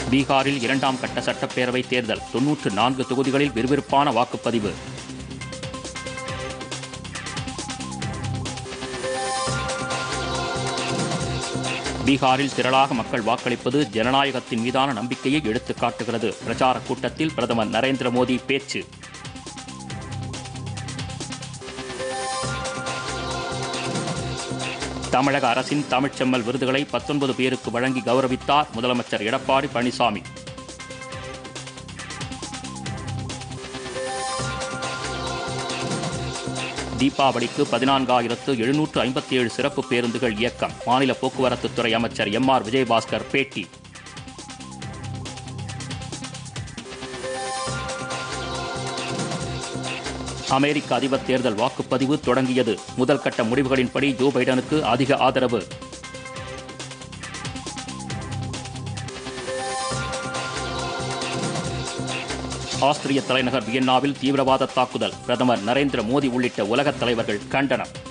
பீகாரில் இரண்டாம் கட்ட சட்டப்பேரவை தேர்தல் தொன்னூற்று நான்கு தொகுதிகளில் விறுவிறுப்பான வாக்குப்பதிவு பீகாரில் திரளாக மக்கள் வாக்களிப்பது ஜனநாயகத்தின் மீதான நம்பிக்கையை எடுத்துக் காட்டுகிறது பிரச்சார கூட்டத்தில் பிரதமர் நரேந்திர மோடி பேச்சு தமிழக அரசின் தமிழ்ச்செம்மல் விருதுகளை பத்தொன்பது பேருக்கு வழங்கி கௌரவித்தார் முதலமைச்சர் எடப்பாடி பழனிசாமி தீபாவளிக்கு பதினான்காயிரத்து எழுநூற்று ஐம்பத்தி ஏழு சிறப்பு பேருந்துகள் இயக்கம் மாநில போக்குவரத்துத்துறை அமைச்சர் எம் ஆர் விஜயபாஸ்கர் பேட்டி அமெரிக்க அதிபர் தேர்தல் வாக்குப்பதிவு தொடங்கியது முதல் கட்ட முடிவுகளின்படி ஜோ பைடனுக்கு அதிக ஆதரவு ஆஸ்திரிய தலைநகர் வியன்னாவில் தீவிரவாத தாக்குதல் பிரதமர் நரேந்திர மோடி உள்ளிட்ட உலகத் தலைவர்கள் கண்டனம்